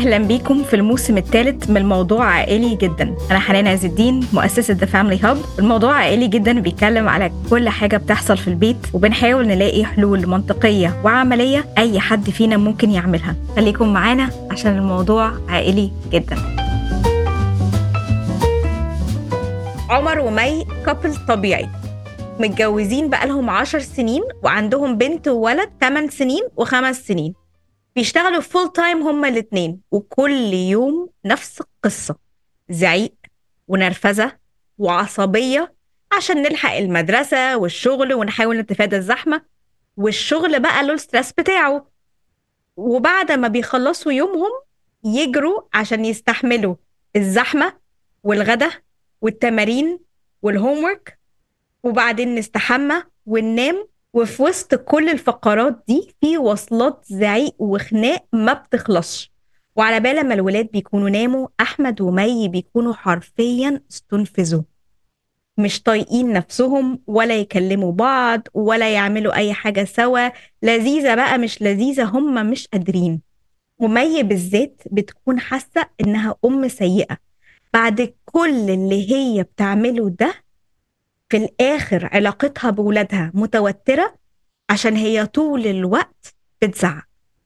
اهلا بيكم في الموسم الثالث من الموضوع عائلي جدا انا حنان عز الدين مؤسسه ذا فاميلي هاب الموضوع عائلي جدا بيتكلم على كل حاجه بتحصل في البيت وبنحاول نلاقي حلول منطقيه وعمليه اي حد فينا ممكن يعملها خليكم معانا عشان الموضوع عائلي جدا عمر ومي كابل طبيعي متجوزين بقالهم عشر سنين وعندهم بنت وولد 8 سنين وخمس سنين بيشتغلوا فول تايم هما الاتنين وكل يوم نفس القصة زعيق ونرفزة وعصبية عشان نلحق المدرسة والشغل ونحاول نتفادى الزحمة والشغل بقى له الستريس بتاعه وبعد ما بيخلصوا يومهم يجروا عشان يستحملوا الزحمة والغدا والتمارين والهومورك وبعدين نستحمى وننام وفي وسط كل الفقرات دي في وصلات زعيق وخناق ما بتخلصش وعلى بال ما الولاد بيكونوا ناموا احمد ومي بيكونوا حرفيا استنفذوا مش طايقين نفسهم ولا يكلموا بعض ولا يعملوا اي حاجه سوا لذيذه بقى مش لذيذه هم مش قادرين ومي بالذات بتكون حاسه انها ام سيئه بعد كل اللي هي بتعمله ده في الآخر علاقتها بولادها متوترة عشان هي طول الوقت بتزعق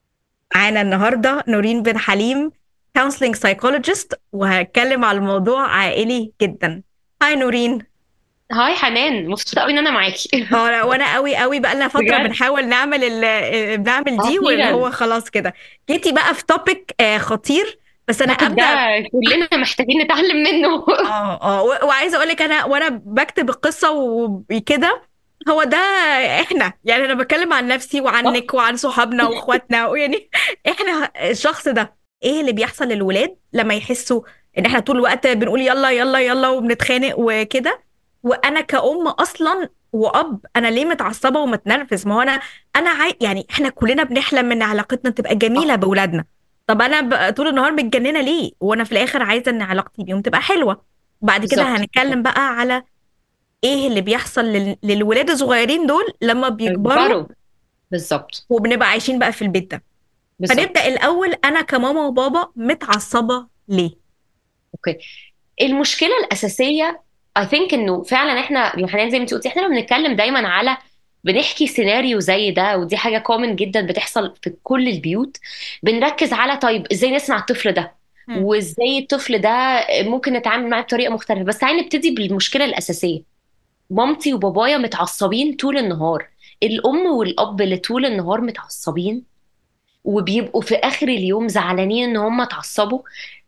معانا النهاردة نورين بن حليم counseling psychologist وهتكلم على الموضوع عائلي جدا هاي نورين هاي حنان مبسوطه قوي ان انا معاكي اه لا، وانا قوي قوي بقى لنا فتره بجد؟ بنحاول نعمل ال- بنعمل دي واللي أخيراً. هو خلاص كده جيتي بقى في توبيك خطير بس انا ابدا ده كلنا محتاجين نتعلم منه اه اه و- وعايزه اقول لك انا وانا بكتب القصه وكده هو ده احنا يعني انا بتكلم عن نفسي وعنك وعن صحابنا واخواتنا ويعني احنا الشخص ده ايه اللي بيحصل للولاد لما يحسوا ان احنا طول الوقت بنقول يلا يلا يلا وبنتخانق وكده وانا كأم اصلا واب انا ليه متعصبه ومتنرفز ما هو انا انا عاي... يعني احنا كلنا بنحلم ان علاقتنا تبقى جميله باولادنا طب انا ب... طول النهار متجننه ليه وانا في الاخر عايزه ان علاقتي بيهم تبقى حلوه بعد كده بالظبط. هنتكلم بقى على ايه اللي بيحصل لل... للولاد الصغيرين دول لما بيكبروا برو. بالظبط وبنبقى عايشين بقى في البيت ده بالظبط فنبدا الاول انا كماما وبابا متعصبه ليه اوكي المشكله الاساسيه اي ثينك انه فعلا احنا يا حنان زي ما انت قلتي احنا لما بنتكلم دايما على بنحكي سيناريو زي ده ودي حاجه كومن جدا بتحصل في كل البيوت بنركز على طيب ازاي نسمع الطفل ده مم. وازاي الطفل ده ممكن نتعامل معاه بطريقه مختلفه بس تعالي نبتدي بالمشكله الاساسيه مامتي وبابايا متعصبين طول النهار الام والاب اللي طول النهار متعصبين وبيبقوا في اخر اليوم زعلانين ان هم اتعصبوا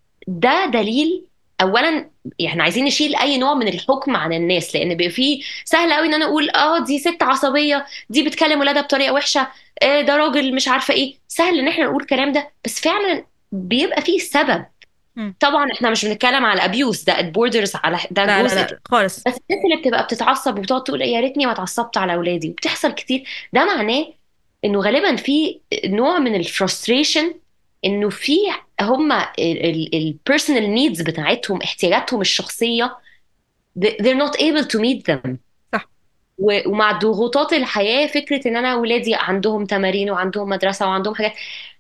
ده دليل اولا احنا عايزين نشيل اي نوع من الحكم عن الناس لان بيبقى فيه سهل قوي ان انا اقول اه دي ست عصبيه دي بتكلم ولادها بطريقه وحشه آه ده راجل مش عارفه ايه سهل ان احنا نقول الكلام ده بس فعلا بيبقى فيه سبب مم. طبعا احنا مش بنتكلم على ابيوس ده بوردرز على ده لا جزء لا لا خالص بس الناس اللي بتبقى بتتعصب وبتقعد تقول يا ريتني ما اتعصبت على اولادي وبتحصل كتير ده معناه انه غالبا في نوع من الفرستريشن انه في هم البيرسونال نيدز بتاعتهم احتياجاتهم الشخصيه they- they're not able to meet them صح. و- ومع ضغوطات الحياه فكره ان انا اولادي عندهم تمارين وعندهم مدرسه وعندهم حاجات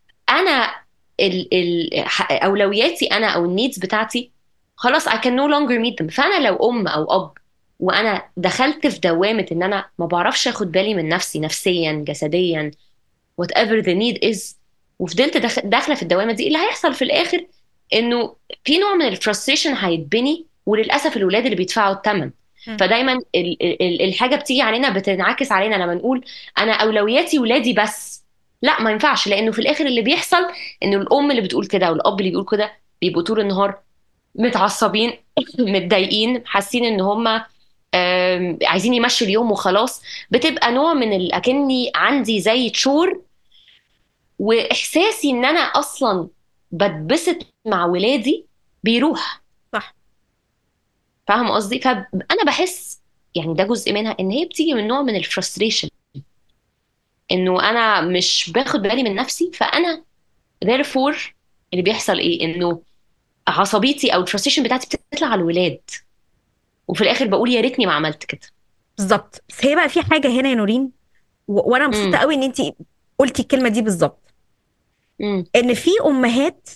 انا ال ال ح- اولوياتي انا او النيدز بتاعتي خلاص I can no longer meet them فانا لو ام او اب وانا دخلت في دوامه ان انا ما بعرفش اخد بالي من نفسي نفسيا جسديا whatever the need is وفضلت داخ- داخله في الدوامه دي إيه اللي هيحصل في الاخر انه في نوع من الفرستريشن هيتبني وللاسف الولاد اللي بيدفعوا الثمن مم. فدايما ال- ال- الحاجه بتيجي علينا بتنعكس علينا لما نقول انا اولوياتي ولادي بس لا ما ينفعش لانه في الاخر اللي بيحصل انه الام اللي بتقول كده والاب اللي بيقول كده بيبقوا طول النهار متعصبين متضايقين حاسين ان هم عايزين يمشوا اليوم وخلاص بتبقى نوع من ال- اكني عندي زي تشور واحساسي ان انا اصلا بتبسط مع ولادي بيروح صح فاهم قصدي فانا بحس يعني ده جزء منها ان هي بتيجي من نوع من الفرستريشن انه انا مش باخد بالي من نفسي فانا therefore اللي بيحصل ايه انه عصبيتي او الفرستريشن بتاعتي بتطلع على الولاد وفي الاخر بقول يا ريتني ما عملت كده بالظبط بس هي بقى في حاجه هنا يا نورين و... وانا مبسوطه مم. قوي ان انت قلتي الكلمه دي بالظبط امم ان في امهات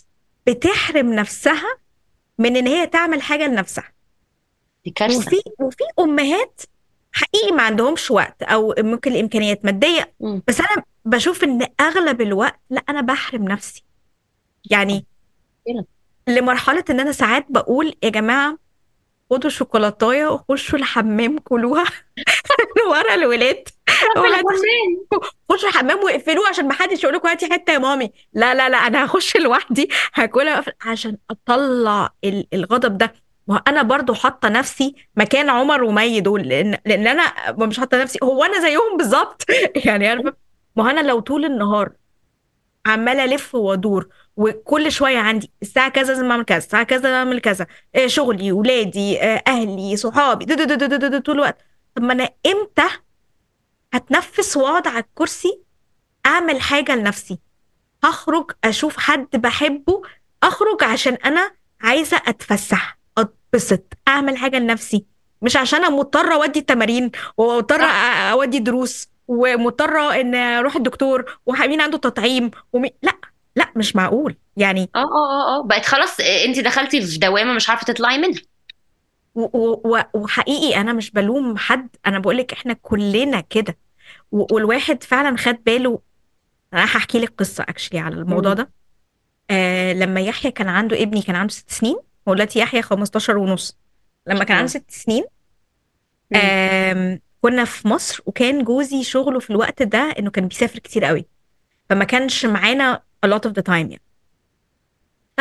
بتحرم نفسها من ان هي تعمل حاجه لنفسها دي كارثه وفي وفي امهات حقيقي ما عندهمش وقت او ممكن الامكانيات ماديه مم. بس انا بشوف ان اغلب الوقت لا انا بحرم نفسي يعني كده. لمرحله ان انا ساعات بقول يا جماعه خدوا شوكولاتايه وخشوا الحمام كلوها ورا الولاد خشوا الحمام واقفلوه عشان ما حدش يقول لكم هاتي حته يا مامي لا لا لا انا هخش لوحدي هاكلها وأقفل عشان اطلع ال- الغضب ده ما هو انا برضو حاطه نفسي مكان عمر ومي دول لان لان انا مش حاطه نفسي هو انا زيهم بالظبط يعني عارفه ما هو انا لو طول النهار عماله الف وادور وكل شويه عندي الساعه كذا لازم اعمل كذا الساعه كذا لازم اعمل كذا آه، شغلي ولادي آه، اهلي صحابي دو- دو- دو- دو- دو- دو طول الوقت طب ما انا امتى هتنفس واقعد على الكرسي اعمل حاجه لنفسي هخرج اشوف حد بحبه اخرج عشان انا عايزه اتفسح اتبسط اعمل حاجه لنفسي مش عشان انا مضطره اودي تمارين ومضطره صح. أ- اودي دروس ومضطره ان اروح الدكتور ومين عنده تطعيم ومي... لا لا مش معقول يعني اه اه اه اه بقت خلاص انت دخلتي في دوامه مش عارفه تطلعي منها و... و... و- وحقيقي انا مش بلوم حد انا بقولك احنا كلنا كده و... والواحد فعلا خد باله انا هحكي لك قصه اكشلي على الموضوع مم. ده آه لما يحيى كان عنده ابني كان عنده ست سنين هو دلوقتي يحيى 15 ونص لما كان عنده آه. ست سنين مم. آم كنا في مصر وكان جوزي شغله في الوقت ده انه كان بيسافر كتير قوي فما كانش معانا a lot of the time يعني ف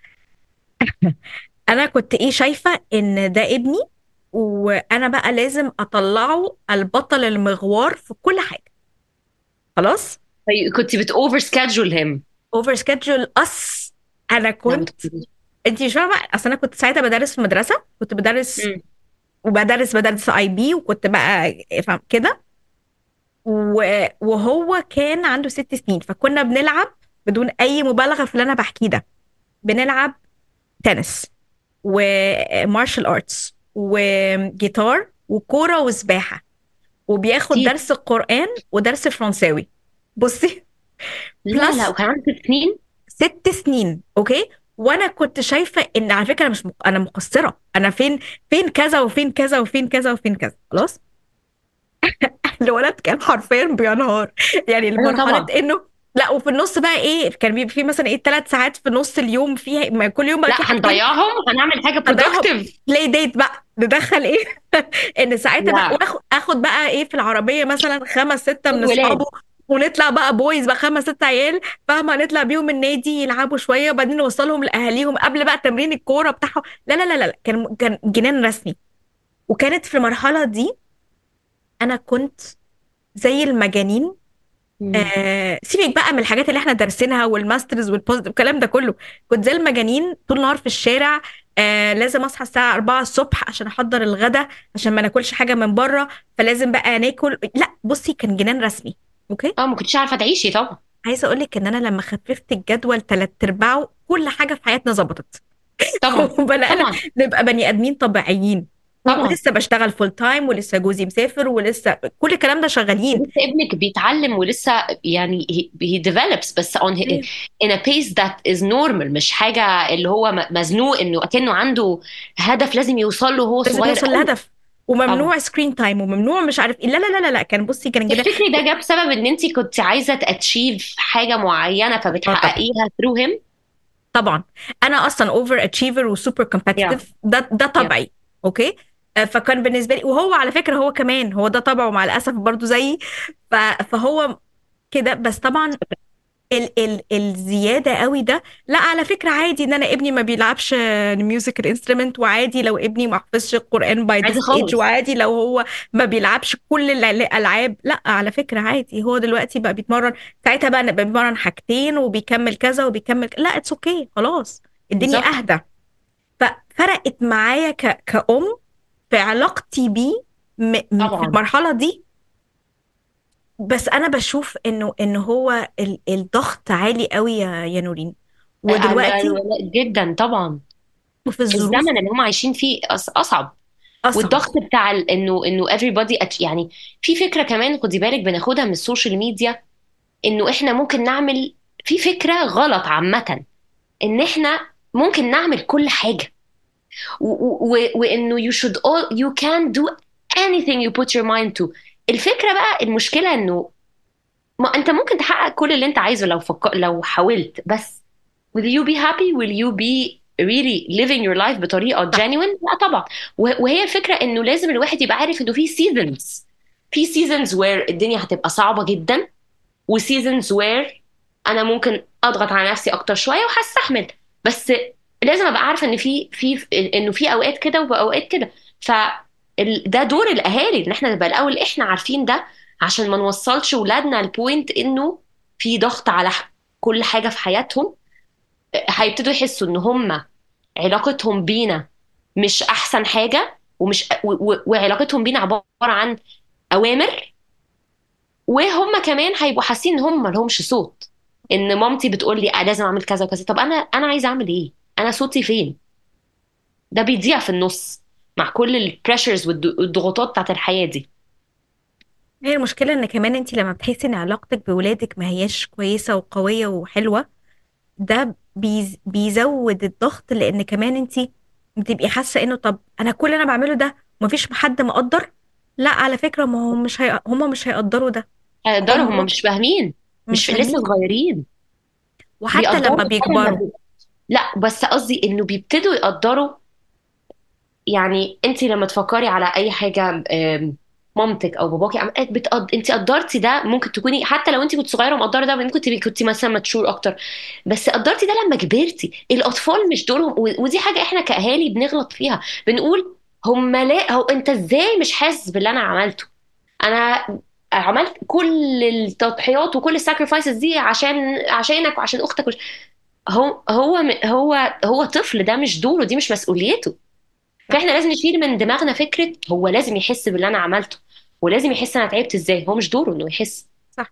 انا كنت ايه شايفه ان ده ابني وانا بقى لازم اطلعه البطل المغوار في كل حاجه خلاص طيب كنت بت اوفر سكادجول هيم اوفر سكيدجول اس انا كنت انت مش فاهمه اصل انا كنت ساعتها بدرس في مدرسه كنت بدرس وبدرس بدرس اي بي وكنت بقى فاهم كده و- وهو كان عنده ست سنين فكنا بنلعب بدون اي مبالغه في اللي انا بحكيه ده بنلعب تنس ومارشال ارتس وجيتار وكوره وسباحه وبياخد كتير. درس القران ودرس فرنساوي بصي لا Plus- لا وكان عندك ست سنين ست سنين اوكي وانا كنت شايفه ان على فكره انا مش مق... انا مقصره انا فين فين كذا وفين كذا وفين كذا وفين كذا خلاص الولد كان حرفيا بينهار يعني أيوة طبعا. لمرحله انه لا وفي النص بقى ايه كان بيبقى في مثلا ايه ثلاث ساعات في نص اليوم فيها ما كل يوم بقى في لا حاجتين هنضيعهم هنعمل حاجه هنضيعهم. برودكتيف بلاي ديت بقى ندخل ايه ان ساعتها لا. بقى واخد اخد بقى ايه في العربيه مثلا خمس سته من ولاد. اصحابه ونطلع بقى بويز بقى خمس ست عيال فاهمه نطلع بيهم النادي يلعبوا شويه وبعدين نوصلهم لاهاليهم قبل بقى تمرين الكوره بتاعهم لا لا لا لا لا، كان كان جنان رسمي وكانت في المرحله دي انا كنت زي المجانين آه سيبك بقى من الحاجات اللي احنا دارسينها والماسترز والبوزيتيف الكلام ده كله كنت زي المجانين طول النهار في الشارع آه لازم اصحى الساعه 4 الصبح عشان احضر الغدا عشان ما ناكلش حاجه من بره فلازم بقى ناكل لا بصي كان جنان رسمي اوكي اه ما كنتش عارفه تعيشي طبعا عايزه اقول لك ان انا لما خففت الجدول ثلاث ارباعه كل حاجه في حياتنا ظبطت طبعا وبدأنا طبعا نبقى بني ادمين طبيعيين طبعا. ولسه بشتغل فول تايم ولسه جوزي مسافر ولسه كل الكلام ده شغالين لسه ابنك بيتعلم ولسه يعني he, he develops بس on أيوة. in a pace that is normal مش حاجة اللي هو م- مزنوق انه اكنه عنده هدف لازم يوصل له وهو لازم صغير يوصل قوي. لهدف وممنوع سكرين تايم وممنوع مش عارف ايه لا لا لا لا, لا. كان بصي كان جدا تفتكري ده جاب سبب ان انت كنت عايزة تاتشيف حاجة معينة فبتحققيها through him طبعا انا اصلا اوفر اتشيفر وسوبر كومبتيتيف ده ده طبعي اوكي آه، فكان بالنسبه لي وهو على فكره هو كمان هو ده طبعه مع الاسف برضو زيي ف- فهو كده بس طبعا ال ال الزياده قوي ده لا على فكره عادي ان انا ابني ما بيلعبش ميوزيكال انسترومنت وعادي لو ابني ما حفظش القران باي عادي ذس خالص. ايج وعادي لو هو ما بيلعبش كل الع- الالعاب لا على فكره عادي هو دلوقتي بقى بيتمرن ساعتها بقى بقى بيتمرن حاجتين وبيكمل كذا وبيكمل ك- لا اتس اوكي خلاص الدنيا بالظبط. اهدى ففرقت معايا ك... كأم في علاقتي بيه م... م- في طبعاً. المرحله دي بس انا بشوف انه ان هو ال... الضغط عالي قوي يا يا نورين ودلوقتي أنا- جدا طبعا وفي الظروف الزمن اللي هم عايشين فيه أص- اصعب أصعب. والضغط بتاع ال- انه انه everybody at- يعني في فكره كمان خدي بالك بناخدها من السوشيال ميديا انه احنا ممكن نعمل في فكره غلط عامه ان احنا ممكن نعمل كل حاجه و- و- وانه you should all you can do anything you put your mind to الفكره بقى المشكله انه ما انت ممكن تحقق كل اللي انت عايزه لو فك... لو حاولت بس will you be happy will you be really living your life بطريقه genuine لا طبعا و- وهي الفكره انه لازم الواحد يبقى عارف انه في seasons في seasons where الدنيا هتبقى صعبه جدا و seasons where انا ممكن اضغط على نفسي اكتر شويه وهستحمل بس لازم ابقى عارفه ان في في انه في اوقات كده واوقات كده ف ال- ده دور الاهالي ان احنا نبقى الاول احنا عارفين ده عشان ما نوصلش ولادنا البوينت انه في ضغط على ح- كل حاجه في حياتهم هيبتدوا يحسوا ان هم علاقتهم بينا مش احسن حاجه ومش و- و- وعلاقتهم بينا عباره عن اوامر وهم كمان هيبقوا حاسين ان هم مالهمش صوت ان مامتي بتقول لي آه لازم اعمل كذا وكذا طب انا انا عايزه اعمل ايه انا صوتي فين ده بيضيع في النص مع كل البريشرز والضغوطات بتاعت الحياه دي هي المشكلة ان كمان انت لما بتحسي ان علاقتك بولادك ما هياش كويسة وقوية وحلوة ده بيز بيزود الضغط لان كمان انت بتبقي حاسة انه طب انا كل اللي انا بعمله ده ومفيش حد مقدر لا على فكرة ما هم مش هي... هم مش هيقدروا ده هيقدروا هم هم مش فاهمين مش مش لسه فاهمين صغيرين وحتى بيقدروا لما فعلا بيكبروا لما- لا بس قصدي انه بيبتدوا يقدروا يعني انت لما تفكري على اي حاجه آم، مامتك او باباكي عملت بتقد... انت قدرتي ده ممكن تكوني حتى لو انت كنت صغيره ومقدره ده ممكن تبقي كنت مثلا ماتشور اكتر بس قدرتي ده لما كبرتي الاطفال مش دورهم و... ودي حاجه احنا كاهالي بنغلط فيها بنقول هم لا هو انت ازاي مش حاسس باللي انا عملته انا عملت كل التضحيات وكل الساكرفايسز دي عشان عشانك وعشان اختك وش... هو هو هو هو طفل ده مش دوره دي مش مسؤوليته فاحنا لازم نشيل من دماغنا فكره هو لازم يحس باللي انا عملته ولازم يحس انا تعبت ازاي هو مش دوره انه يحس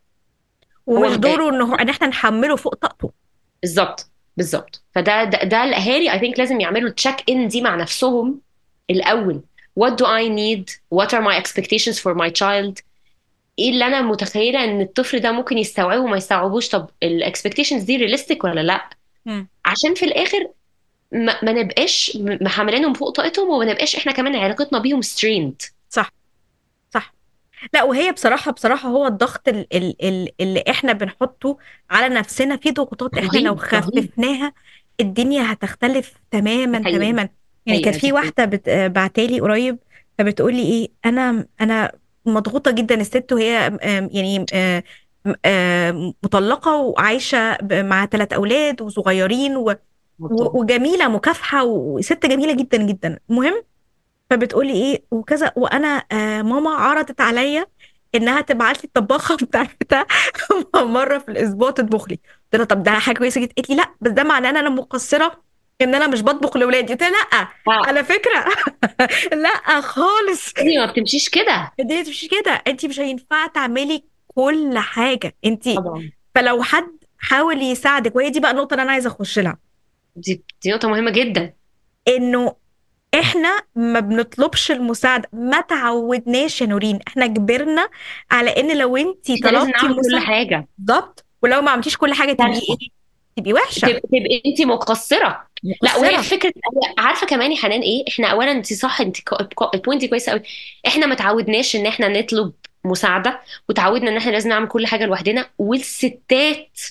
ومش هو- دوره انه ان احنا نحمله فوق طاقته بالظبط بالظبط فده ده, ده الاهالي اي ثينك لازم يعملوا تشيك ان دي مع نفسهم الاول what do I need what are my expectations for my child ايه اللي انا متخيله ان الطفل ده ممكن يستوعبه وما يستوعبوش طب الاكسبكتيشنز دي رياليستيك ولا لا مم. عشان في الاخر ما, ما نبقاش محملينهم فوق طاقتهم وما نبقاش احنا كمان علاقتنا بيهم ستريند صح صح لا وهي بصراحة بصراحة هو الضغط ال- ال- ال- اللي احنا بنحطه على نفسنا في ضغوطات احنا لو رهيب رهيب خففناها الدنيا هتختلف تماما حقيقة تماما يعني حقيقة كانت دي في حقيقة واحدة بت- بعتالي قريب فبتقولي ايه انا انا مضغوطة جدا الست وهي آم، يعني آم، آم، مطلقة وعايشة ب- مع ثلاث أولاد وصغيرين و- و- وجميلة مكافحة وست جميلة جدا جدا المهم فبتقولي ايه وكذا وانا آه ماما عرضت عليا انها تبعت لي الطباخه بتاعتها مره في الاسبوع تطبخ لي قلت لها طب ده حاجه كويسه جدا قالت لي لا بس ده معناه ان انا مقصره ان انا مش بطبخ لاولادي قلت لها لا آه، على فكره لا خالص دي ما بتمشيش كده الدنيا مش كده انت مش هينفع تعملي كل حاجه انت طبعا فلو حد حاول يساعدك وهي دي بقى النقطه اللي انا عايزه اخش لها دي دي نقطة مهمة جدا انه احنا ما بنطلبش المساعده ما تعودناش يا نورين احنا كبرنا على ان لو انت احنا لازم طلبتي نعمل كل مساعده حاجة بالظبط ولو ما عملتيش كل حاجه تبقي كارثة ايه تبقي وحشه تبقى تبقى انت مقصرة لا وهي مقصره فكرة عارفة كمان يا حنان ايه احنا اولا انت صح انت البوينت كويسة قوي احنا ما تعودناش ان احنا نطلب مساعدة وتعودنا ان احنا لازم نعمل كل حاجة لوحدنا والستات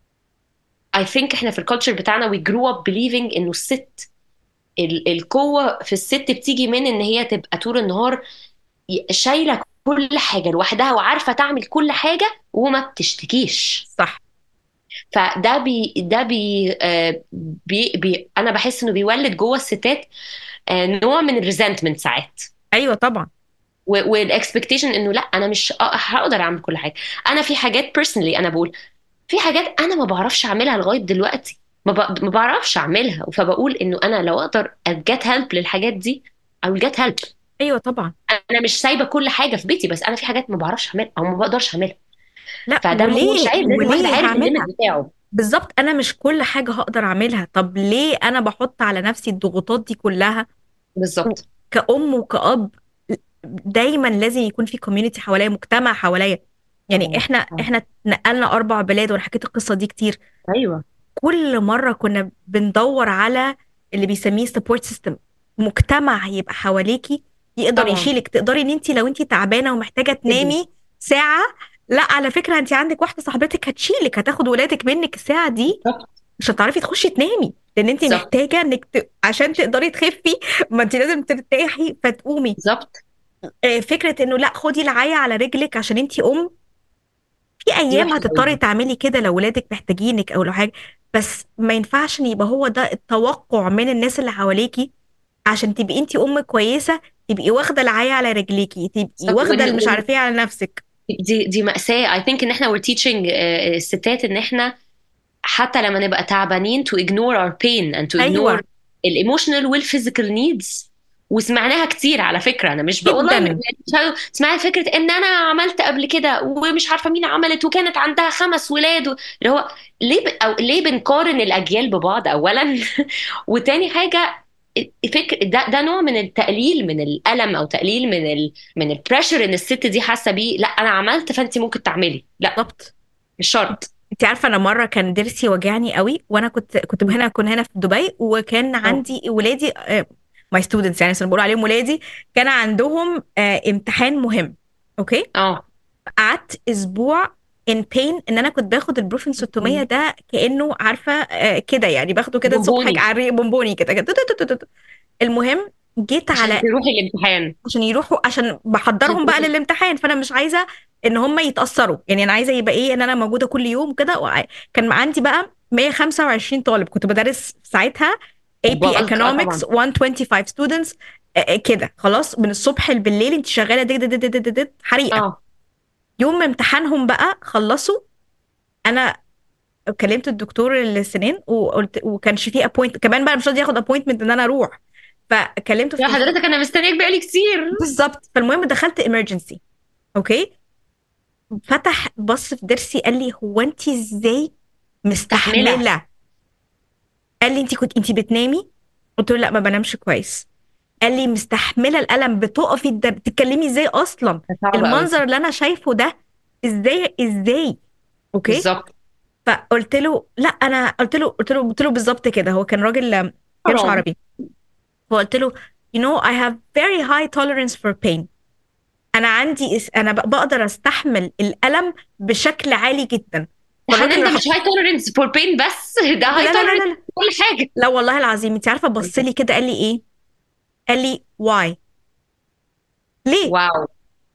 I think احنا في الكالتشر بتاعنا we grew up believing انه الست ال- القوة في الست بتيجي من ان هي تبقى طول النهار ي- شايلة كل حاجة لوحدها وعارفة تعمل كل حاجة وما بتشتكيش صح فده بي ده بي, آه بي, بي انا بحس انه بيولد جوه الستات آه نوع من الريزنتمنت ساعات ايوه طبعا والاكسبكتيشن انه لا انا مش آه، هقدر اعمل كل حاجه انا في حاجات بيرسونالي انا بقول في حاجات انا ما بعرفش اعملها لغايه دلوقتي ما, ب... ما بعرفش اعملها فبقول انه انا لو اقدر get help للحاجات دي I will get help ايوه طبعا انا مش سايبه كل حاجه في بيتي بس انا في حاجات ما بعرفش اعملها او ما بقدرش اعملها لا فده مش وليه عيب لازم الواحد وليه عارف هعملها الليميت بتاعه بالظبط انا مش كل حاجه هقدر اعملها طب ليه انا بحط على نفسي الضغوطات دي كلها بالظبط كأم وكأب دايما لازم يكون في كوميونتي حواليا مجتمع حواليا يعني طبعا احنا طبعا. احنا نقلنا اربع بلاد وانا حكيت القصه دي كتير ايوه كل مره كنا بندور على اللي بيسميه سبورت سيستم مجتمع يبقى حواليكي يقدر طبعا يشيلك تقدري ان انت لو انت تعبانه ومحتاجه تنامي ساعه لا على فكره انت عندك واحده صاحبتك هتشيلك هتاخد ولادك منك الساعه دي بالظبط مش هتعرفي تخشي تنامي لان انت بالظبط محتاجه انك ت... عشان تقدري تخفي ما انت لازم ترتاحي فتقومي بالظبط آه، فكره انه لا خدي العيا على رجلك عشان انت ام في دي ايام وحشه هتضطري قوي تعملي كده لو ولادك محتاجينك او لو حاجه بس ما ينفعش ان يبقى هو ده التوقع من الناس اللي حواليكي عشان تبقي انت ام كويسه تبقي واخده العيا على رجليكي تبقي بالظبط واخده وإن اللي مش وإن عارفه ايه على نفسك دي دي مأساة I think ان احنا we're teaching uh, الستات ان احنا حتى لما نبقى تعبانين to ignore our pain and to ignore ايوه ال emotional وال physical needs وسمعناها كتير على فكرة أنا مش بقول جدا سمعت فكرة إن أنا عملت قبل كده ومش عارفة مين عملت وكانت عندها خمس ولاد و- اللي هو ليه ب... أو ليه بنقارن الأجيال ببعض أولا وتاني حاجة فكر ده ده نوع من التقليل من الألم أو تقليل من ال من البريشر إن الست دي حاسة بيه لا أنا عملت فأنت ممكن تعملي لا بالظبط مش شرط انت عارفه انا مره كان ضرسي وجعني قوي وانا كنت كنت هنا كنا هنا في دبي وكان اه عندي ولادي ماي ستودنتس يعني بس انا بقول عليهم ولادي كان عندهم آه، امتحان مهم اوكي اه قعدت اسبوع ان بين ان انا كنت باخد البروفين 600 ده كانه عارفه آه، كده يعني باخده كده الصبح بونبوني على الريق بونبوني كده كده تت- تت- تت. المهم جيت عشان على تروحي الامتحان عشان يروحوا عشان عشان بحضرهم بقى تروحي للامتحان فانا مش عايزه ان هم يتاثروا يعني انا عايزه يبقى ايه ان انا موجوده كل يوم وكده وع- كان عندي بقى 125 طالب كنت بدرس ساعتها AP بالك اه Economics طبعا 125 students آه، آه، كده خلاص من الصبح بالليل انت شغاله دد دد دد دد دد حريقه اه يوم امتحانهم بقى خلصوا انا كلمت الدكتور السنان وقلت وكانش فيه ابوينت كمان بقى مش راضي ياخد ابوينتمنت ان انا اروح فكلمته في يا التليفون حضرتك انا مستنياك بقالي كتير بالظبط فالمهم دخلت emergency اوكي فتح بص في ضرسي قال لي هو انت ازاي مستحملة مستحمله قال لي انت كنت انت بتنامي قلت له لا ما بنامش كويس قال لي مستحمله الالم بتقفي ده بتتكلمي ازاي اصلا ده صعب قوي المنظر اللي انا شايفه ده ازاي ازاي اوكي بالظبط فقلت له لا انا قلت له قلت له قلت له بالظبط كده هو كان راجل ما كانش حرام عربي فقلت له you know I have very high tolerance for pain انا عندي اس- انا ب- بقدر استحمل الالم بشكل عالي جدا يا حنان فالراجل ده راح مش هاي توليرنس فور بين بس ده هاي لا لا لا توليرنس لا لا كل حاجة لا والله العظيم انت عارفه بص لي كده قال لي ايه قال لي why ليه واو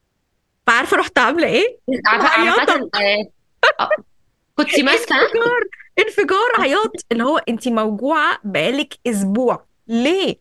فعارفه رحت عامله ايه عارفة عياطه عامة آه، آه، كنت ماسكة انفجار انفجار عياط اللي هو انت موجوعه بقالك اسبوع ليه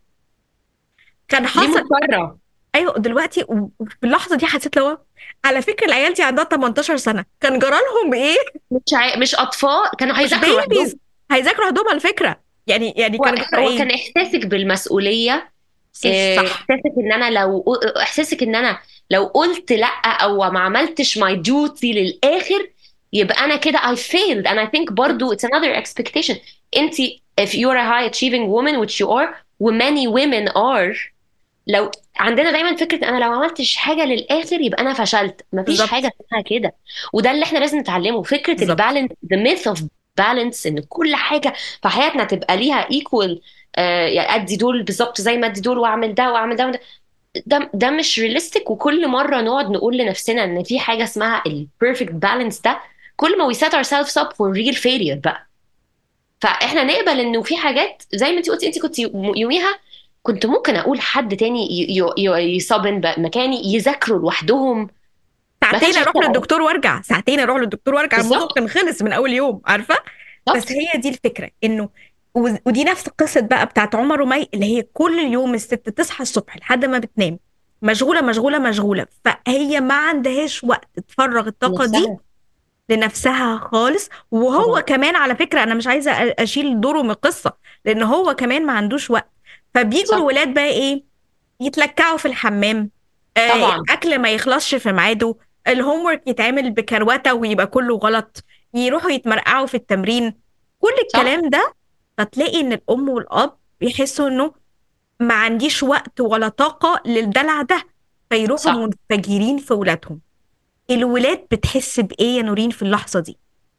كان ليه حصل مضطرة ايوه دلوقتي في اللحظه دي حسيت لو على فكره العيال دي عندها 18 سنه كان جرى لهم ايه مش عي... مش أطفال كانوا مش هيذاكروا لوحدهم بيبيز هيذاكروا هدوم على فكره يعني يعني هو كان جرى هو ايه كان إحساسك بالمسؤولية صح آه، صح إحساسك إن أنا لو إحساسك إن أنا لو قلت لأ أو ما عملتش my duty للآخر يبقى أنا كده I failed and I think برضو it's another expectation أنت if you're a high achieving woman which you are و many women are لو عندنا دايما فكره انا لو ما عملتش حاجه للاخر يبقى انا فشلت مفيش بالظبط حاجه اسمها كده وده اللي احنا لازم نتعلمه فكره بالظبط البالانس the myth of balance ان كل حاجه في حياتنا تبقى ليها equal آه يعني ادي دول بالظبط زي ما ادي دول واعمل ده واعمل ده وده. ده ده مش رياليستيك وكل مره نقعد نقول لنفسنا ان في حاجه اسمها ال perfect balance ده كل ما we set ourselves up for real failure بقى فاحنا نقبل انه في حاجات زي ما انت قلتي انت كنت يوميها كنت ممكن اقول حد تاني ي- ي- ي- يصابن مكاني يذاكروا لوحدهم ما ساعتين كانش اروح هيحصل للدكتور وارجع ساعتين اروح للدكتور وارجع الموضوع بالظبط كان خلص من اول يوم عارفه بس بالظبط هي دي الفكره انه و- ودي نفس القصه بقى بتاعت عمر ومي اللي هي كل يوم الست تصحى الصبح لحد ما بتنام مشغوله مشغوله مشغوله فهي ما عندهاش وقت تفرغ الطاقه دي نفسها لنفسها خالص وهو طبعا كمان على فكره انا مش عايزه أ- اشيل دوره من القصه لان هو كمان ما عندوش وقت فبيجوا صح الولاد بقى ايه يتلكعوا في الحمام آه طبعا الاكل ما يخلصش في ميعاده الهوم ورك يتعمل بكروته ويبقى كله غلط يروحوا يتمرقعوا في التمرين كل صح الكلام ده فتلاقي ان الام والاب بيحسوا انه ما عنديش وقت ولا طاقه للدلع ده فيروحوا صح منفجرين في ولادهم الولاد بتحس بايه يا نورين في اللحظه دي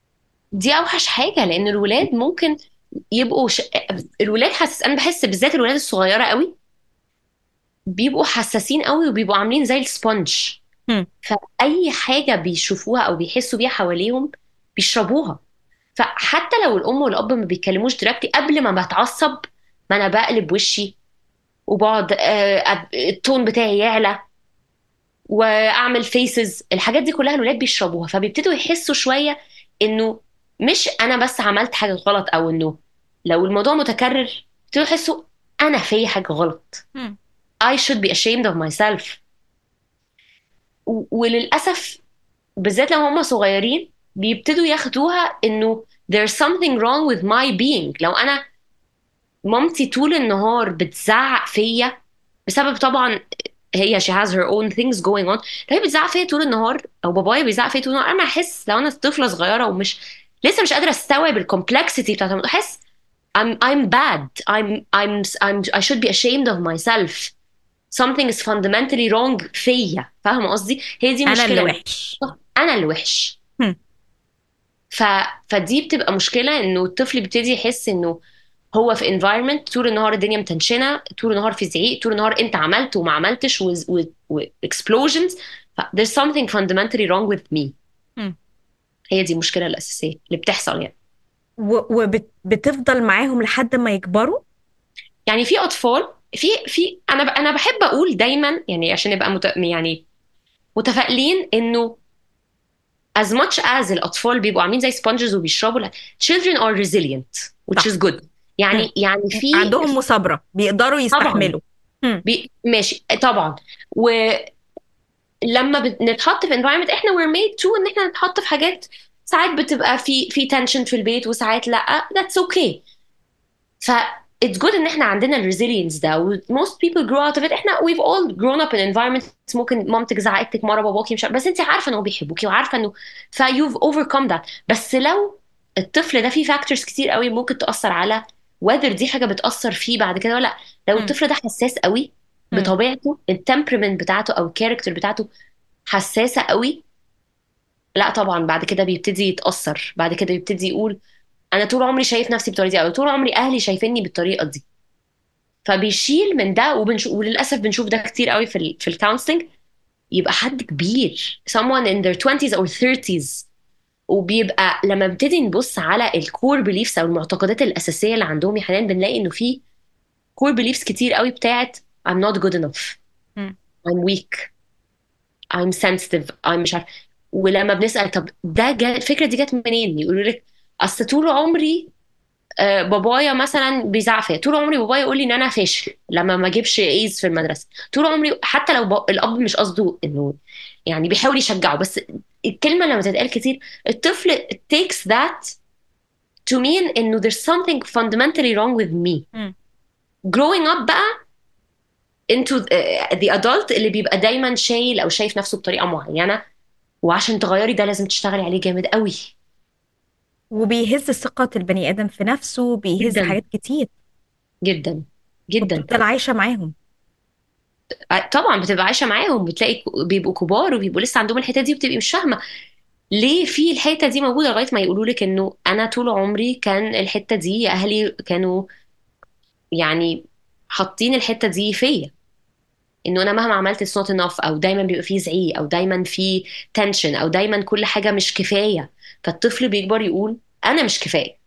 دي اوحش حاجه لان الولاد ممكن يبقوا ش... الولاد حاسس انا بحس بالذات الولاد الصغيره قوي بيبقوا حساسين قوي وبيبقوا عاملين زي السبونج هم. فاي حاجه بيشوفوها او بيحسوا بيها حواليهم بيشربوها فحتى لو الام والاب ما بيتكلموش دلوقتي قبل ما بتعصب ما انا بقلب وشي وبقعد آه، أب- التون بتاعي يعلى واعمل فيسز الحاجات دي كلها الولاد بيشربوها فبيبتدوا يحسوا شويه انه مش انا بس عملت حاجه غلط او انه لو الموضوع متكرر يبتدوا يحسوا انا في حاجه غلط مم. I should be ashamed of myself و- وللأسف بالذات لو هم صغيرين بيبتدوا ياخدوها انه there's something wrong with my being لو انا مامتي طول النهار بتزعق فيا بسبب طبعا هي she has her own things going on لو هي بتزعق فيا طول النهار او بابايا بيزعق فيا طول النهار انا احس لو انا طفله صغيره ومش لسه مش قادره استوعب الكومبلكسيتي بتاعت الموضوع احس I'm I'm bad I'm I'm I'm I should be ashamed of myself something is fundamentally wrong فيا فاهمه قصدي هي دي انا مشكله اللي وحش انا اللي وحش هم. ف... فدي بتبقى مشكله انه الطفل بيبتدي يحس انه هو في environment طول النهار الدنيا متنشنه طول النهار في زعيق طول النهار انت عملت وما عملتش و, و... و explosions ف there's something fundamentally wrong with me هم. هي دي المشكله الاساسيه اللي بتحصل يعني وبتفضل معاهم لحد ما يكبروا يعني في اطفال في في انا ب... انا بحب اقول دايما يعني عشان نبقى مت... يعني متفائلين انه as much as الاطفال بيبقوا عاملين زي sponges وبيشربوا لا children are resilient which صح. is good يعني مم. يعني في عندهم مثابرة بيقدروا يستحملوا مم. بي... ماشي طبعا ولما بنتحط في environment احنا we're made to ان احنا نتحط في حاجات ساعات بتبقى في في tension في البيت وساعات لا that's okay ف it's good ان احنا عندنا الريزيلينس ده و most people grow out of it احنا we've all grown up in environments ممكن مامتك زعقت لك مره باباكي مش عارف- بس انت عارفه ان هو بيحبوكي وعارفه انه ف you've overcome that بس لو الطفل ده فيه فاكتورز كتير قوي ممكن تاثر على whether دي حاجه بتاثر فيه بعد كده ولا لا لو مم. الطفل ده حساس قوي مم. بطبيعته التمبرمنت بتاعته او الكاركتر بتاعته حساسه قوي لا طبعا بعد كده بيبتدي يتاثر بعد كده يبتدي يقول انا طول عمري شايف نفسي بالطريقه دي او طول عمري اهلي شايفيني بالطريقه دي فبيشيل من ده وبنشوف وللاسف بنشوف ده كتير قوي في ال في الكونسلنج يبقى حد كبير someone in their 20s or 30s وبيبقى لما بنبتدي نبص على الكور بيليفز او المعتقدات الاساسيه اللي عندهم يا حنان بنلاقي انه في كور بيليفز كتير قوي بتاعت I'm not good enough مم. I'm weak I'm sensitive I'm مش عارف ولما بنسأل طب ده جا الفكرة دي جت منين يقولوا لك اصل طول عمري آه، بابايا مثلا بيزعق فيا طول عمري بابايا يقول لي ان انا فاشل لما ما اجيبش ايز في المدرسه طول عمري حتى لو ب... الاب مش قصده انه يعني بيحاول يشجعه بس الكلمه لما تتقال كتير الطفل takes that to mean انه there's something fundamentally wrong with me مم. growing up بقى into the, the adult اللي بيبقى دايما شايل او شايف نفسه بطريقه معينه وعشان تغيري ده لازم تشتغلي عليه جامد قوي وبيهز ثقة البني آدم في نفسه بيهز جداً. حاجات كتير جدا جدا وبتفضل عايشة معاهم طبعا بتبقى عايشه معاهم بتلاقي ك- بيبقوا كبار وبيبقوا لسه عندهم الحته دي وبتبقي مش فاهمه ليه في الحته دي موجوده لغايه ما يقولوا لك انه انا طول عمري كان الحته دي اهلي كانوا يعني حاطين الحته دي فيا انه انا مهما عملت it's not enough او دايما بيبقى فيه زعيق او دايما في تنشن او دايما كل حاجه مش كفايه فالطفل بيكبر يقول انا مش كفايه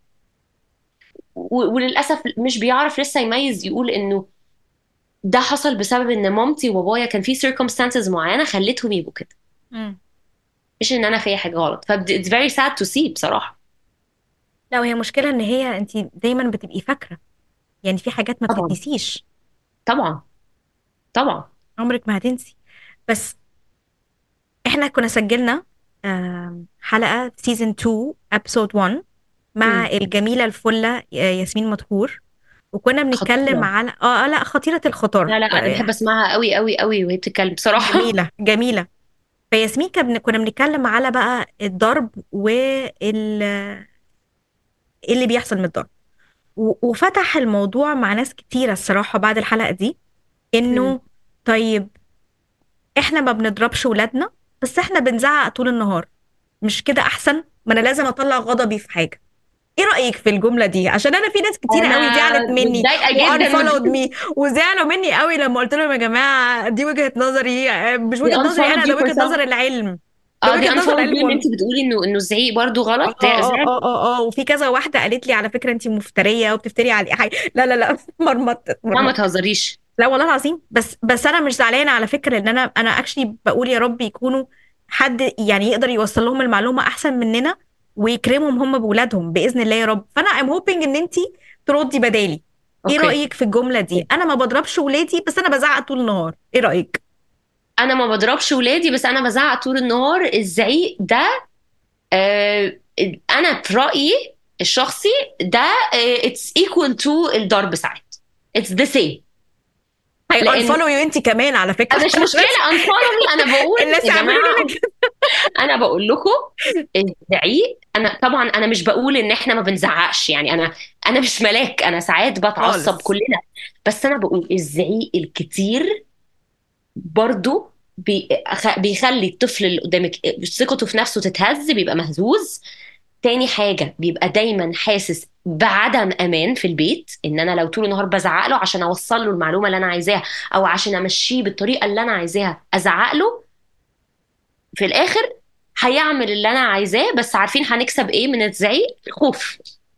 و- وللاسف مش بيعرف لسه يميز يقول انه ده حصل بسبب ان مامتي وبابايا كان في circumstances معينه خلتهم يبقوا كده مش ان انا فيا حاجه غلط ف it's very sad to see بصراحه لا وهي مشكلة ان هي انت دايما بتبقي فاكرة يعني في حاجات ما طبعاً. بتتنسيش طبعا طبعا عمرك ما هتنسي بس احنا كنا سجلنا آم، حلقة في سيزون 2 ابسود 1 مع مم. الجميلة الفلة ياسمين مدحور وكنا بنتكلم خطيرة. على اه آه، لا خطيرة الخطار لا لا انا بحب اسمعها قوي قوي قوي وهي بتتكلم بصراحه جميلة جميلة فياسمين كان كنا بنتكلم على بقى الضرب وال إيه اللي بيحصل من الضرب و- وفتح الموضوع مع ناس كتيرة الصراحة بعد الحلقة دي إنه مم. طيب إحنا ما بنضربش ولادنا بس إحنا بنزعق طول النهار مش كده احسن ما انا لازم اطلع غضبي في حاجه ايه رايك في الجمله دي عشان انا في ناس كتير أنا قوي زعلت مني متضايقة جدا من- وانفولود مي وزعلوا مني قوي لما قلت لهم يا جماعه دي وجهه نظري آه، مش وجهه دي نظري انا unfollowed ده you for وجهه some- نظر العلم ده اه دي وجهة نظر unfollow علم ان انت بتقولي انه انه الزعيق برضو غلط اه ده اه زعل. اه اه اه وفي كذا واحده قالت لي على فكره انت مفتريه وبتفتري على حاجه لا لا لا مرمطت لا ما مرمطت تهزريش لا والله العظيم بس بس انا مش زعلانه على فكره ان انا انا اكشلي بقول يا رب يكونوا حد يعني يقدر يوصل لهم المعلومه احسن مننا ويكرمهم هم بولادهم باذن الله يا رب فانا ام هوبينج ان انت تردي بدالي ايه أوكي. رايك في الجمله دي انا ما بضربش ولادي بس انا بزعق طول النهار ايه رايك انا ما بضربش ولادي بس انا بزعق طول النهار الزعيق ده آه انا في رايي الشخصي ده اتس ايكوال تو الضرب ساعات اتس ذا سيم لأن- هينفولو يو انت كمان على فكره مش مشكله انفولو انا بقول الناس يا يعملوا جماعه لنا كده انا بقول لكم الزعيق انا طبعا انا مش بقول ان احنا ما بنزعقش يعني انا انا مش ملاك انا ساعات بتعصب خالص. كلنا بس انا بقول الزعيق الكتير برضو بي- أخ- بيخلي الطفل اللي قدامك ثقته في نفسه تتهز بيبقى مهزوز تاني حاجة بيبقى دايما حاسس بعدم أمان في البيت إن أنا لو طول النهار بزعق له عشان أوصل له المعلومة اللي أنا عايزاها أو عشان أمشيه بالطريقة اللي أنا عايزاها أزعق له في الآخر هيعمل اللي أنا عايزاه بس عارفين هنكسب إيه من الزعيق؟ خوف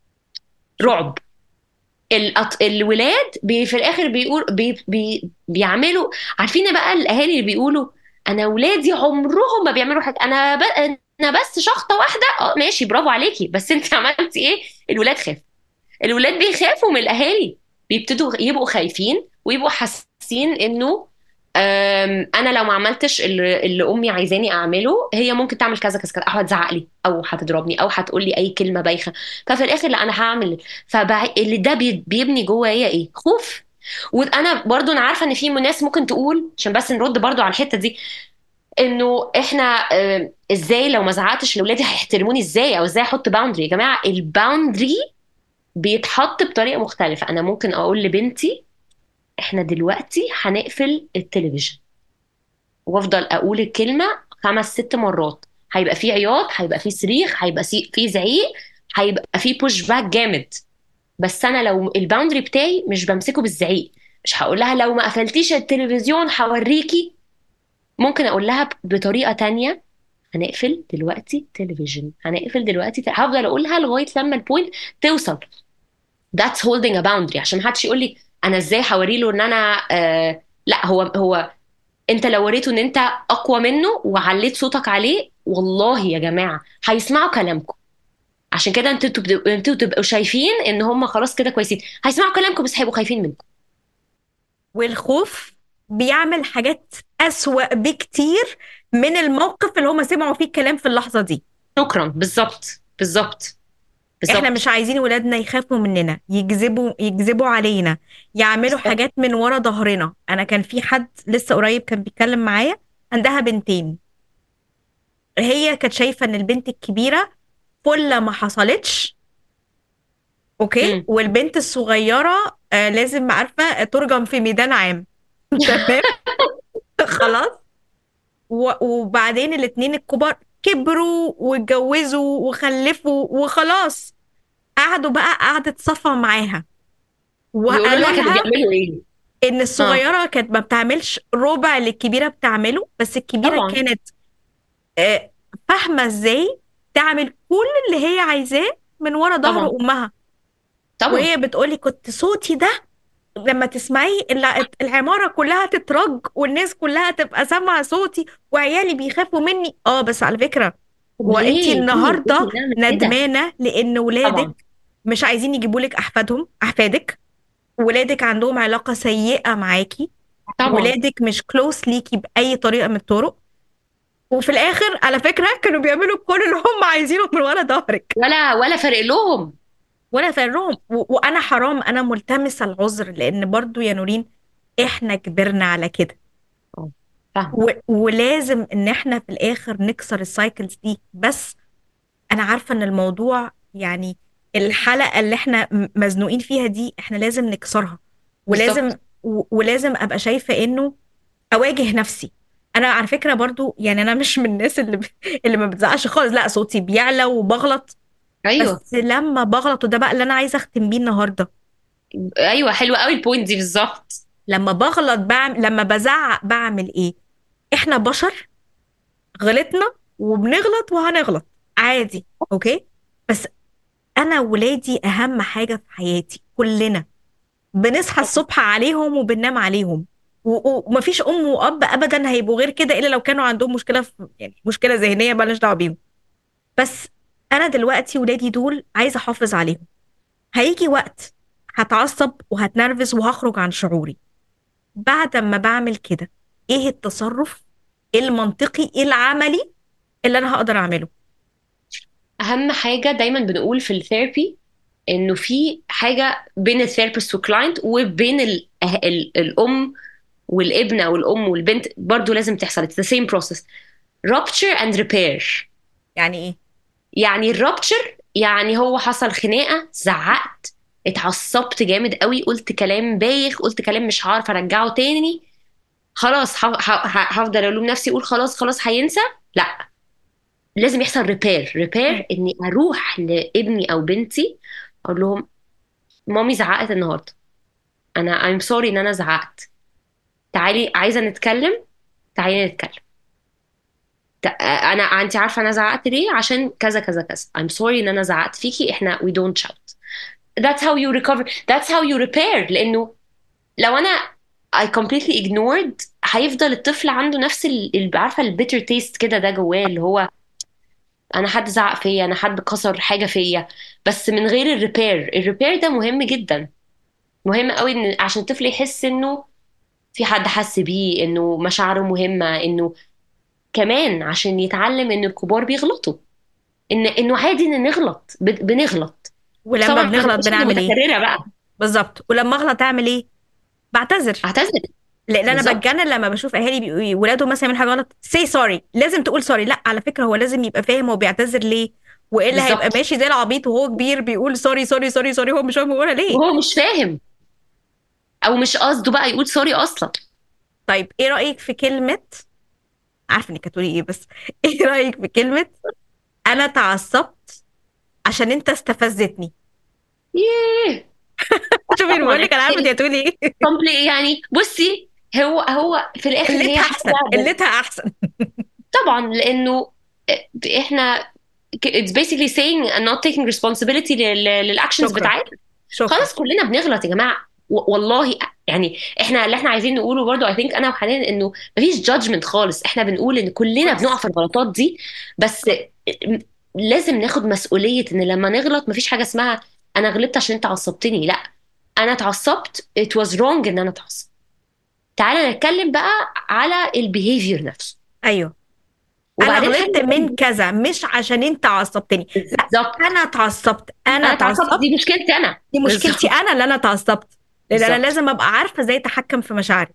رعب الأط... الولاد بي في الاخر بيقول بي... بي... بيعملوا عارفين بقى الاهالي اللي بيقولوا انا ولادي عمرهم ما بيعملوا حاجه انا ب... انا بس شخطه واحده اه ماشي برافو عليكي بس انت عملتي ايه الولاد خاف الولاد بيخافوا من الاهالي بيبتدوا يبقوا خايفين ويبقوا حاسين انه أم، انا لو ما عملتش اللي, اللي امي عايزاني اعمله هي ممكن تعمل كذا كذا كذا او هتزعق لي او هتضربني او هتقول لي اي كلمه بايخه ففي الاخر لا انا هعمل فاللي ده بي- بيبني جوايا ايه خوف وانا برضو انا عارفه ان في ناس ممكن تقول عشان بس نرد برضو على الحته دي انه احنا آه، ازاي لو ما زعقتش لاولادي هيحترموني ازاي او ازاي احط باوندري يا جماعه الباوندري بيتحط بطريقه مختلفه انا ممكن اقول لبنتي احنا دلوقتي هنقفل التلفزيون وافضل اقول الكلمه خمس ست مرات هيبقى في عياط هيبقى في صريخ هيبقى في في زعيق هيبقى في بوش باك جامد بس انا لو الباوندري بتاعي مش بمسكه بالزعيق مش هقول لها لو ما قفلتيش التلفزيون هوريكي ممكن اقول لها بطريقه تانية هنقفل دلوقتي تلفزيون هنقفل دلوقتي ت... هفضل اقولها لغايه لما البوينت توصل that's holding a boundary عشان ما حدش يقول لي انا ازاي هوري له ان انا آه لا هو هو انت لو وريته ان انت اقوى منه وعليت صوتك عليه والله يا جماعه هيسمعوا كلامكم عشان كده انتوا تبقوا انتوا تبقوا شايفين ان هم خلاص كده كويسين هيسمعوا كلامكم بس هيبقوا خايفين منكم والخوف بيعمل حاجات أسوأ بكتير من الموقف اللي هم سمعوا فيه الكلام في اللحظة دي شكرا بالظبط بالظبط بالظبط احنا مش عايزين ولادنا يخافوا مننا يكذبوا يكذبوا علينا يعملوا بالظبط. حاجات من ورا ظهرنا انا كان في حد لسه قريب كان بيتكلم معايا عندها بنتين هي كانت شايفة ان البنت الكبيرة فلة ما حصلتش اوكي مم. والبنت الصغيرة آه لازم عارفة ترجم في ميدان عام تمام خلاص و- وبعدين الاتنين الكبار كبروا واتجوزوا وخلفوا وخلاص قعدوا بقى قعدة صفا معاها بيقولوا وقالوا لها كانوا لها بيعملوا ايه ان الصغيرة كانت ما بتعملش ربع اللي الكبيرة بتعمله بس الكبيرة طبعا. كانت آه، فاهمة ازاي تعمل كل اللي هي عايزاه من ورا ظهر طبعا. امها طبعا وهي بتقولي كنت صوتي ده لما تسمعيه الع- العمارة كلها تترج والناس كلها تبقى سامعة صوتي وعيالي بيخافوا مني اه بس على فكرة هو ليه؟ انت ليه؟ النهاردة ليه بنعمل كده؟ ندمانة لان ولادك طبعا مش عايزين يجيبوا لك احفادهم احفادك ولادك عندهم علاقة سيئة معاكي طبعا ولادك مش كلوس ليكي بأي طريقة من الطرق وفي الآخر على فكرة كانوا بيعملوا كل اللي هم عايزينه من ورا ظهرك ولا ولا فارق لهم ولا فرهم و- وأنا حرام أنا ملتمسة العذر لأن برضو يا نورين إحنا كبرنا على كده فاهم و... ولازم إن إحنا في الآخر نكسر السايكلز دي بس أنا عارفة إن الموضوع يعني الحلقة اللي إحنا م- مزنوقين فيها دي إحنا لازم نكسرها ولازم و... ولازم أبقى شايفة إنه أواجه نفسي انا على فكره برضو يعني انا مش من الناس اللي ب... اللي ما بتزعقش خالص لا صوتي بيعلى وبغلط ايوه بس لما بغلط وده بقى اللي انا عايزه اختم بيه النهارده ايوه حلوه قوي البوينت دي بالظبط لما بغلط بعمل لما بزعق بعمل ايه احنا بشر غلطنا وبنغلط وهنغلط عادي اوكي بس انا ولادي اهم حاجه في حياتي كلنا بنصحى الصبح عليهم وبننام عليهم و- و- ومفيش ام واب ابدا هيبقوا غير كده الا لو كانوا عندهم مشكله في يعني مشكله ذهنيه مالناش دعوه بيهم بس انا دلوقتي ولادي دول عايزه احافظ عليهم هيجي وقت هتعصب وهتنرفز وهخرج عن شعوري بعد ما بعمل كده ايه التصرف المنطقي العملي اللي انا هقدر اعمله اهم حاجه دايما بنقول في الثيرابي انه في حاجه بين الثيرابيست والكلاينت وبين ال ال الام والابن او الام والبنت برضو لازم تحصل it's the same process rupture and repair يعني ايه يعني الرابتشر يعني هو حصل خناقه زعقت اتعصبت جامد قوي قلت كلام بايخ قلت كلام مش هعرف ارجعه تاني خلاص ه- ه- ه- هفضل الوم نفسي اقول خلاص خلاص هينسى لا لازم يحصل ريبير ريبير اني اروح لابني او بنتي اقول لهم مامي زعقت النهارده انا I'm sorry ان انا زعقت تعالي عايزه نتكلم تعالي نتكلم ت- انا انت عارفه انا زعقت ليه عشان كذا كذا كذا I'm sorry ان انا زعقت فيكي احنا we don't shout that's how you recover that's how you repair لانه لو انا I completely ignored هيفضل الطفل عنده نفس ال- ال- عارفه البيتر تيست كده ده جواه اللي هو انا حد زعق فيا انا حد كسر حاجه فيا بس من غير الريبير الريبير ده مهم جدا مهم قوي ان عشان الطفل يحس انه في حد حس بيه انه مشاعره مهمه انه كمان عشان يتعلم ان الكبار بيغلطوا ان انه عادي ان نغلط ب- بنغلط ولما طبعا بنغلط بنعمل ايه متكرره بقى بالظبط ولما اغلط اعمل ايه بعتذر اعتذر لان انا بالظبط. بتجنن لما بشوف اهالي بي- ولادهم مثلا يعملوا حاجه غلط سي سوري لازم تقول سوري لا على فكره هو لازم يبقى فاهم هو بيعتذر ليه والا بالظبط. هيبقى ماشي زي العبيط وهو كبير بيقول سوري سوري سوري سوري هو مش فاهم بيقولها ليه وهو مش فاهم او مش قصده بقى يقول سوري اصلا طيب ايه رايك في كلمه عارفه انك هتقولي ايه بس ايه رايك في كلمه انا اتعصبت عشان انت استفزتني ياه شوفي بقول لك انا عارفه انت هتقولي ايه كومبلي يعني بصي هو هو في الاخر هي قلتها حاجة احسن لعبة. قلتها احسن طبعا لانه احنا it's basically saying and not taking responsibility لل- للاكشنز شكراً. بتاعتنا شكرا خلاص كلنا بنغلط يا جماعه و- والله يعني احنا اللي احنا عايزين نقوله برضو اي ثينك انا وحنان انه مفيش جادجمنت خالص احنا بنقول ان كلنا بس. بنقع في الغلطات دي بس لازم ناخد مسؤوليه ان لما نغلط مفيش حاجه اسمها انا غلطت عشان انت عصبتني لا انا اتعصبت it was wrong ان انا اتعصب تعالى نتكلم بقى على البيهيفير نفسه ايوه انا وبعدين غلطت حاجة- من كذا مش عشان انت عصبتني بالظبط انا اتعصبت انا انا اتعصبت اتعصبت دي مشكلتي انا دي مشكلتي انا اللي انا اتعصبت لان انا بالظبط. لازم ابقى عارفه ازاي اتحكم في مشاعري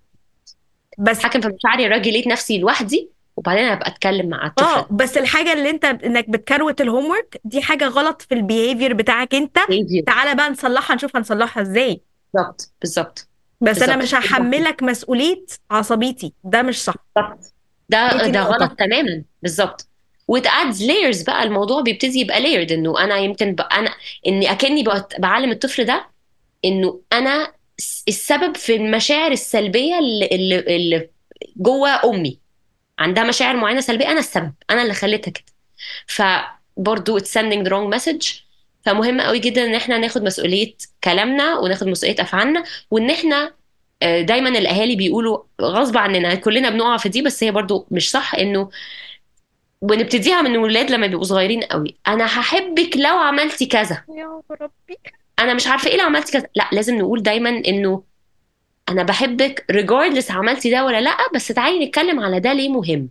بس اتحكم في مشاعري راجليت نفسي لوحدي وبعدين ابقى اتكلم مع الطفل اه بس الحاجه اللي انت انك بتكروت الهوم ورك دي حاجه غلط في البيهيفير بتاعك انت behavior. تعالى بقى نصلحها نشوف هنصلحها ازاي بالظبط بالظبط بس انا بالظبط. مش هحملك مسؤوليه عصبيتي ده مش صح بالظبط ده دي ده نقطة. غلط تماما بالظبط وتادز layers بقى الموضوع بيبتدي يبقى layered انه انا يمكن بقى انا اني اكني بقت- بعلم الطفل ده انه انا س- السبب في المشاعر السلبيه اللي, اللي, اللي جوه امي عندها مشاعر معينه سلبيه انا السبب انا اللي خليتها كده فبرضه it's sending the wrong message فمهم قوي جدا ان احنا ناخد مسؤوليه كلامنا وناخد مسؤوليه افعالنا وان احنا آه، دايما الاهالي بيقولوا غصب عننا كلنا بنقع في دي بس هي برضو مش صح انه ونبتديها من الولاد لما بيبقوا صغيرين قوي انا هحبك لو عملتي كذا يا ربي انا مش عارفه ايه لو عملتي كذا لا لازم نقول دايما انه انا بحبك regardless عملتي ده ولا لا بس تعالي نتكلم على ده ليه مهم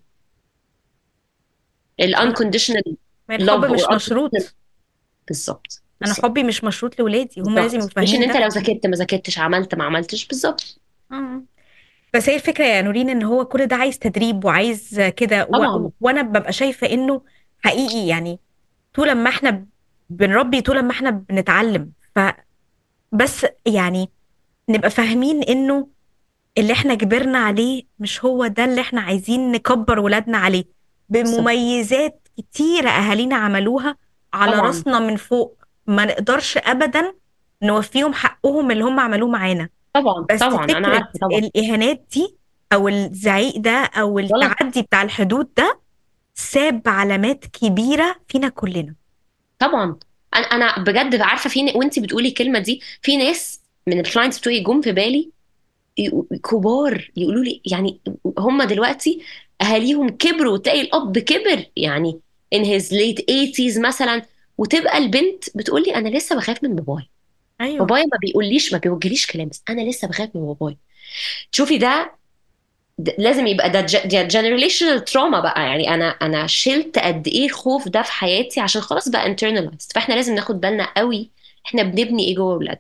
ال unconditional ما الحب love مش or مشروط بالظبط انا بالظبط. حبي مش مشروط لاولادي هم لازم يبقوا بالظبط. مش ان فاهمين انت ده لو ذاكرت ما ذاكرتش عملت ما عملتش بالظبط آه. بس هي الفكرة يا نورين ان هو كل ده عايز تدريب وعايز كده و... طبعاً. وانا ببقى شايفة انه حقيقي يعني طول ما احنا بنربي طول ما احنا بنتعلم ف بس يعني نبقى فاهمين انه اللي احنا كبرنا عليه مش هو ده اللي احنا عايزين نكبر ولادنا عليه بمميزات كتيرة أهالينا عملوها على طبعاً. راسنا من فوق ما نقدرش أبدا نوفيهم حقهم اللي هم عملوه معانا طبعا بس طبعا انا فكرة عارفه طبعا الإهانات دي أو الزعيق ده أو التعدي بتاع الحدود ده ساب علامات كبيرة فينا كلنا طبعا انا انا بجد عارفه في وانت بتقولي الكلمه دي في ناس من الكلاينتس بتوعي جم في بالي ي- كبار يقولوا لي يعني هم دلوقتي اهاليهم كبروا وتلاقي الاب كبر يعني in his late 80s مثلا وتبقى البنت بتقول لي انا لسه بخاف من بابايا أيوه بابايا ما بيقوليش ما بيوجهليش كلام بس انا لسه بخاف من بابايا تشوفي ده, ده لازم يبقى ده جنريشنال تروما بقى يعني انا انا شلت قد ايه الخوف ده في حياتي عشان خلاص بقى internalized فاحنا لازم ناخد بالنا قوي احنا بنبني ايه جوه اولاد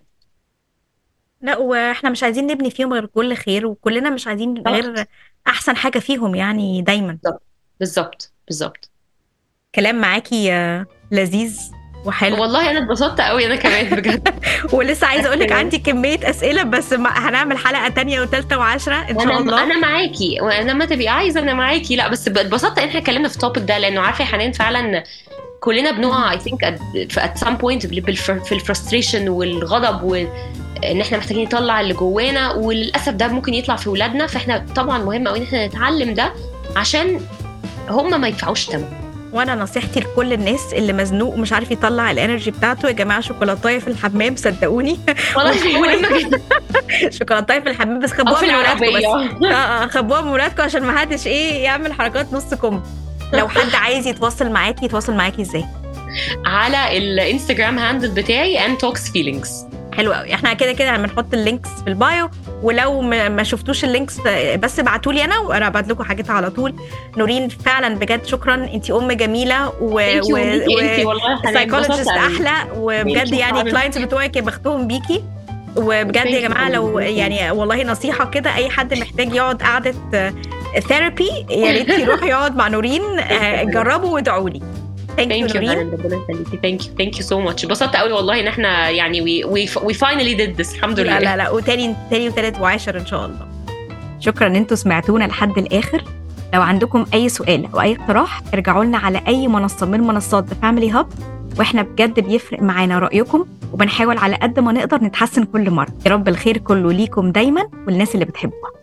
لا واحنا مش عايزين نبني فيهم غير كل خير وكلنا مش عايزين غير احسن حاجة فيهم يعني دايما بالظبط بالظبط كلام معاكي آه، لذيذ وحلو والله انا اتبسطت قوي انا كمان بجد ولسه عايزه اقول لك أيوة. عندي كميه اسئله بس ما هنعمل حلقه تانية وثالثه وعشرة ان شاء انا الله انا معاكي وانا ما تبقي عايزه انا معاكي لا بس اتبسطت ان احنا اتكلمنا في التوبيك ده لانه عارفه يا حنان فعلا كلنا بنقع اي ثينك ات سام بوينت في الفرستريشن والغضب وان احنا محتاجين نطلع اللي جوانا وللاسف ده ممكن يطلع في ولادنا فاحنا طبعا مهم قوي ان احنا نتعلم ده عشان هم ما يدفعوش ثمن وانا نصيحتي لكل الناس اللي مزنوق ومش عارف يطلع الانرجي بتاعته يا جماعه شوكولاتايه في الحمام صدقوني والله مهمه جدا شوكولاتايه في الحمام بس او خبوها في من ولادكم بس العربيه اه اه خبوها من ولادكم عشان ما حدش ايه يعمل حركات نص كم لو حد عايز يتواصل معاكي يتواصل معاكي ازاي على الانستجرام هاندل بتاعي and talks feelings حلو قوي احنا كده كده هنحط اللينكس في البايو ولو ما ما شفتوش اللينكس بس ابعتوا لي انا وانا ابعت لكم حاجتها على طول نورين فعلا بجد شكرا انت ام جميله و, Thank you ليكي انتي والله يا حنان، سايكولوجيست اتبسطت قوي. احلى وبجد Thank you يعني حبيبتي. كلاينتس بتوعك يا بختهم بيكي وبجد Thank يا you جماعه لو حبيبتي. يعني والله نصيحه كده اي حد محتاج يقعد قعده ثيرابي يا ريت يروح يقعد مع نورين آه، جربوا وادعوا لي ثانك يو ثانك يو نورين ربنا يخليكي ثانك يو ثانك يو سو ماتش اتبسطت قوي والله ان احنا يعني وي وي فاينلي ديد ذس الحمد لله لا لا لا وتاني تاني وتالت وعاشر ان شاء الله شكرا ان انتوا سمعتونا لحد الاخر لو عندكم اي سؤال او اي اقتراح ارجعوا لنا على اي منصه من منصات ذا فاميلي هاب واحنا بجد بيفرق معانا رايكم وبنحاول على قد ما نقدر نتحسن كل مره يا رب الخير كله ليكم دايما والناس اللي بتحبوها